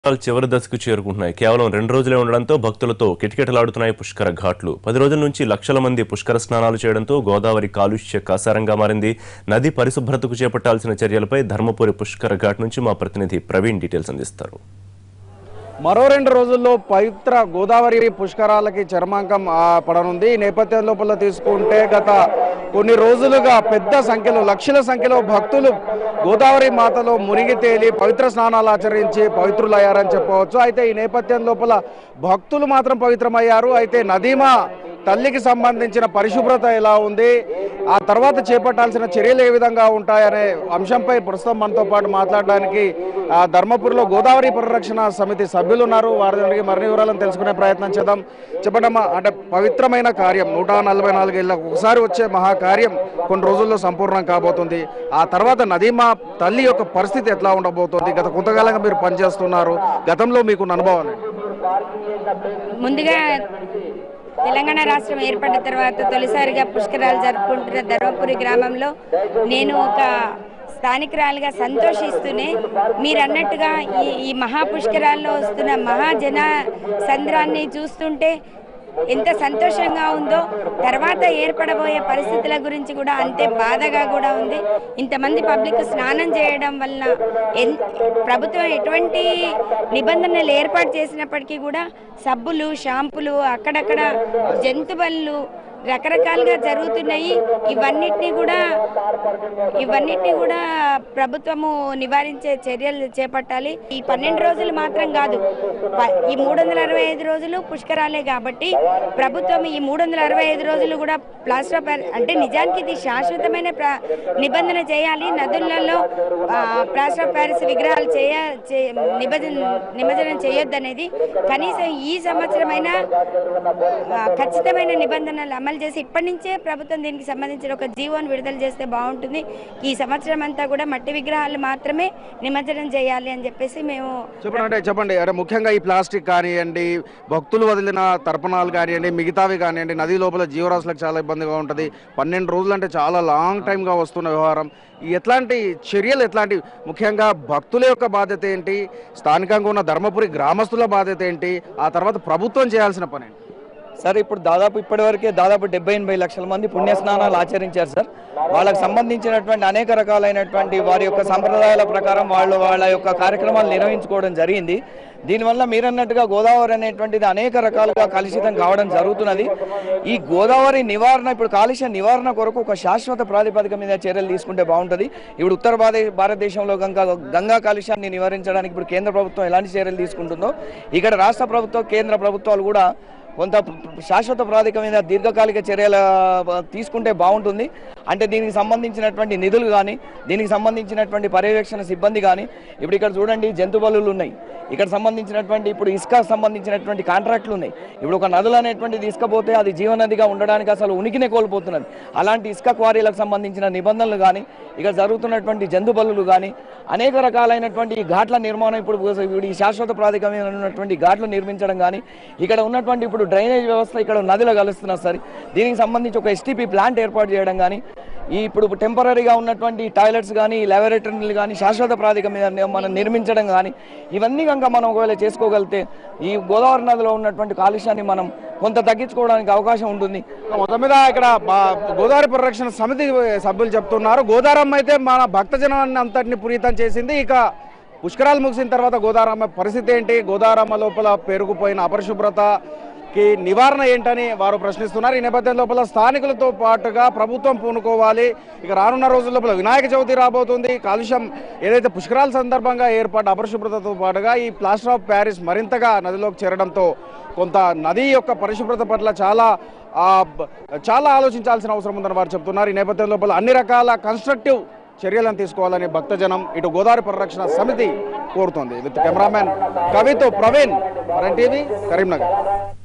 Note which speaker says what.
Speaker 1: పుష్కరాలు చివరి దశకు చేరుకుంటున్నాయి కేవలం రెండు రోజులే ఉండడంతో భక్తులతో కిటకిటలాడుతున్నాయి పుష్కర ఘాట్లు పది రోజుల నుంచి లక్షల మంది పుష్కర స్నానాలు చేయడంతో గోదావరి కాలుష్య కాసారంగా మారింది నది పరిశుభ్రతకు చేపట్టాల్సిన చర్యలపై ధర్మపురి పుష్కర ఘాట్ నుంచి మా ప్రతినిధి ప్రవీణ్ డీటెయిల్స్ అందిస్తారు
Speaker 2: మరో రెండు రోజుల్లో పవిత్ర గోదావరి పుష్కరాలకి చర్మాంకం ఆ, పడనుంది ఈ నేపథ్యం లోపల తీసుకుంటే గత కొన్ని రోజులుగా పెద్ద సంఖ్యలో లక్షల సంఖ్యలో భక్తులు గోదావరి మాతలో మునిగి తేలి పవిత్ర స్నానాలు ఆచరించి పవిత్రులయ్యారని చెప్పవచ్చు అయితే ఈ నేపథ్యం లోపల భక్తులు మాత్రం పవిత్రమయ్యారు అయితే నదీమా తల్లికి సంబంధించిన పరిశుభ్రత ఎలా ఉంది ఆ తర్వాత చేపట్టాల్సిన చర్యలు ఏ విధంగా ఉంటాయనే అంశంపై ప్రస్తుతం మనతో పాటు మాట్లాడడానికి ఆ, ధర్మపురిలో గోదావరి పరిరక్షణ సమితి సభ్యులు ఉన్నారు వారి దగ్గరికి మరిన్ని వివరాలను తెలుసుకునే ప్రయత్నం చేద్దాం చెప్పండమ్మా అంటే పవిత్రమైన కార్యం నూట నలభై నాలుగేళ్ళకు ఒకసారి వచ్చే మహాకార్యం కొన్ని రోజుల్లో సంపూర్ణం కాబోతుంది ఆ తర్వాత నదీమా తల్లి యొక్క పరిస్థితి ఎట్లా ఉండబోతోంది గత కొంతకాలంగా మీరు పనిచేస్తున్నారు గతంలో మీకున్న అనుభవాలు
Speaker 3: ముందుగా తెలంగాణ రాష్ట్రం ఏర్పడిన తర్వాత తొలిసారిగా పుష్కరాలు జరుపుకుంటున్న ధర్మపురి గ్రామంలో నేను ఒక స్థానికురాలుగా సంతోషిస్తూనే మీరు అన్నట్టుగా ఈ ఈ మహాపుష్కరాల్లో వస్తున్న మహాజన సంద్రాన్ని చూస్తుంటే ఎంత సంతోషంగా ఉందో తర్వాత ఏర్పడబోయే పరిస్థితుల గురించి కూడా అంతే బాధగా కూడా ఉంది ఇంతమంది పబ్లిక్ స్నానం చేయడం వలన ఎన్ ప్రభుత్వం ఎటువంటి నిబంధనలు ఏర్పాటు చేసినప్పటికీ కూడా సబ్బులు షాంపులు అక్కడక్కడ జంతువులు రకరకాలుగా జరుగుతున్నాయి ఇవన్నిటిని కూడా ఇవన్నిటిని కూడా ప్రభుత్వము నివారించే చర్యలు చేపట్టాలి ఈ పన్నెండు రోజులు మాత్రం కాదు ప- ఈ మూడు వందల అరవై ఐదు రోజులు పుష్కరాలే కాబట్టి ప్రభుత్వం ఈ మూడు వందల అరవై ఐదు రోజులు కూడా ప్లాస్టర్ ఆఫ్ ప్యారిస్ అంటే నిజానికి ఇది శాశ్వతమైన ప్ర- నిబంధన చేయాలి నదులలో ఆ, ప్లాస్టర్ ఆఫ్ ప్యారిస్ విగ్రహాలు చేయ చే- నిబంధన నిమజ్జనం చేయొద్దనేది కనీసం ఈ సంవత్సరమైనా ఆ, ఖచ్చితమైన నిబంధనలు అమలు చేసి ఇప్పటి నుంచే ప్రభుత్వం దీనికి సంబంధించిన ఒక జీవోని విడుదల చేస్తే బాగుంటుంది ఈ సంవత్సరం అంతా కూడా మట్టి విగ్రహాలు మాత్రమే నిమజ్జనం చేయాలి అని చెప్పేసి మేము
Speaker 2: చెప్పండి అంటే చెప్పండి అంటే ముఖ్యంగా ఈ ప్లాస్టిక్ కానివ్వండి భక్తులు వదిలిన తర్పణాలు కానివ్వండి మిగతావి కానివ్వండి నది లోపల జీవరాశులకు చాలా ఇబ్బందిగా ఉంటుంది పన్నెండు రోజులు అంటే చాలా లాంగ్ టైమ్గా వస్తున్న వ్యవహారం ఈ ఎట్లాంటి చర్యలు ఎట్లాంటి ముఖ్యంగా భక్తుల యొక్క బాధ్యత ఏంటి స్థానికంగా ఉన్న ధర్మపురి గ్రామస్తుల బాధ్యత ఏంటి ఆ తర్వాత ప్రభుత్వం చేయాల్సిన పని ఏంటి
Speaker 4: సార్ ఇప్పుడు దాదాపు ఇప్పటివరకే దాదాపు డెబ్బై ఎనభై లక్షల మంది పుణ్యస్నానాలు ఆచరించారు సార్ వాళ్ళకి సంబంధించినటువంటి అనేక రకాలైనటువంటి వారి యొక్క సంప్రదాయాల ప్రకారం వాళ్ళు వాళ్ళ యొక్క కార్యక్రమాలు నిర్వహించుకోవడం జరిగింది దీనివల్ల మీరన్నట్టుగా గోదావరి అనేటువంటిది అనేక రకాలుగా కలుషితం కావడం జరుగుతున్నది ఈ గోదావరి నివారణ ఇప్పుడు కాలుష్య నివారణ కొరకు ఒక శాశ్వత ప్రాతిపదిక మీద చర్యలు తీసుకుంటే బాగుంటుంది ఇప్పుడు ఉత్తర భారత భారతదేశంలో గంగా గంగా కాలుష్యాన్ని నివారించడానికి ఇప్పుడు కేంద్ర ప్రభుత్వం ఎలాంటి చర్యలు తీసుకుంటుందో ఇక్కడ రాష్ట్ర ప్రభుత్వం కేంద్ర ప్రభుత్వాలు కూడా కొంత శాశ్వత ప్రాతిక మీద దీర్ఘకాలిక చర్యలు ఆ, తీసుకుంటే బాగుంటుంది అంటే దీనికి సంబంధించినటువంటి నిధులు కానీ దీనికి సంబంధించినటువంటి పర్యవేక్షణ సిబ్బంది కానీ ఇప్పుడు ఇక్కడ చూడండి జంతు బలులు ఉన్నాయి ఇక్కడ సంబంధించినటువంటి ఇప్పుడు ఇసుక సంబంధించినటువంటి కాంట్రాక్ట్లు ఉన్నాయి ఇప్పుడు ఒక నదులు అనేటువంటిది తీసుకపోతే అది జీవనదిగా ఉండడానికి అసలు ఉనికినే కోల్పోతున్నది అలాంటి ఇసుక క్వారీలకు సంబంధించిన నిబంధనలు కానీ ఇక్కడ జరుగుతున్నటువంటి జంతు బలులు కానీ అనేక రకాలైనటువంటి ఈ ఘాట్ల నిర్మాణం ఇప్పుడు ఇప్పుడు ఈ శాశ్వత ప్రాతిక మీద ఉన్నటువంటి ఘాట్లు నిర్మించడం కానీ ఇక్కడ ఉన్నటువంటి ఇప్పుడు డ్రైనేజ్ వ్యవస్థ ఇక్కడ నదిలో కలుస్తున్నారు సార్ దీనికి సంబంధించి ఒక ఎస్టీపీ ప్లాంట్ ఏర్పాటు చేయడం కానీ ఈ ఇప్పుడు టెంపరీగా ఉన్నటువంటి టాయిలెట్స్ కానీ ల్యాబొరేటరీలు కానీ శాశ్వత ప్రాతిక మీద ని- మనం నిర్మించడం కానీ ఇవన్నీ కనుక మనం ఒకవేళ చేసుకోగలిగితే ఈ గోదావరి నదిలో ఉన్నటువంటి కాలుష్యాన్ని మనం కొంత తగ్గించుకోవడానికి అవకాశం ఉంటుంది
Speaker 2: మొత్తం మీద ఇక్కడ మా- గోదావరి పరిరక్షణ సమితి సభ్యులు చెప్తున్నారు గోదావరమ్మ అయితే మన భక్తజనాన్ని అంతటిని పునీతం చేసింది ఇక పుష్కరాలు ముగిసిన తర్వాత గోదావరమ్మ పరిస్థితి ఏంటి గోదావరమ్మ లోపల పెరుగుపోయిన అపరిశుభ్రతకి నివారణ ఏంటని వారు ప్రశ్నిస్తున్నారు ఈ నేపథ్యం లోపల స్థానికులతో పాటుగా ప్రభుత్వం పూనుకోవాలి ఇక రానున్న రోజుల లోపల వినాయక చవితి రాబోతుంది కాలుష్యం ఏదైతే పుష్కరాల సందర్భంగా ఏర్పడ్డ అపరిశుభ్రతతో పాటుగా ఈ ప్లాస్టర్ ఆఫ్ ప్యారిస్ మరింతగా నదిలోకి చేరడంతో కొంత నది యొక్క పరిశుభ్రత పట్ల చాలా ఆ, బ- చాలా ఆలోచించాల్సిన అవసరం ఉందని వారు చెప్తున్నారు ఈ నేపథ్యం లోపల అన్ని రకాల కన్స్ట్రక్టివ్ చర్యలను తీసుకోవాలని భక్తజనం ఇటు గోదావరి పరిరక్షణ సమితి కోరుతోంది విత్ కెమెరామెన్ కవితో ప్రవీణ్ టీవీ కరీంనగర్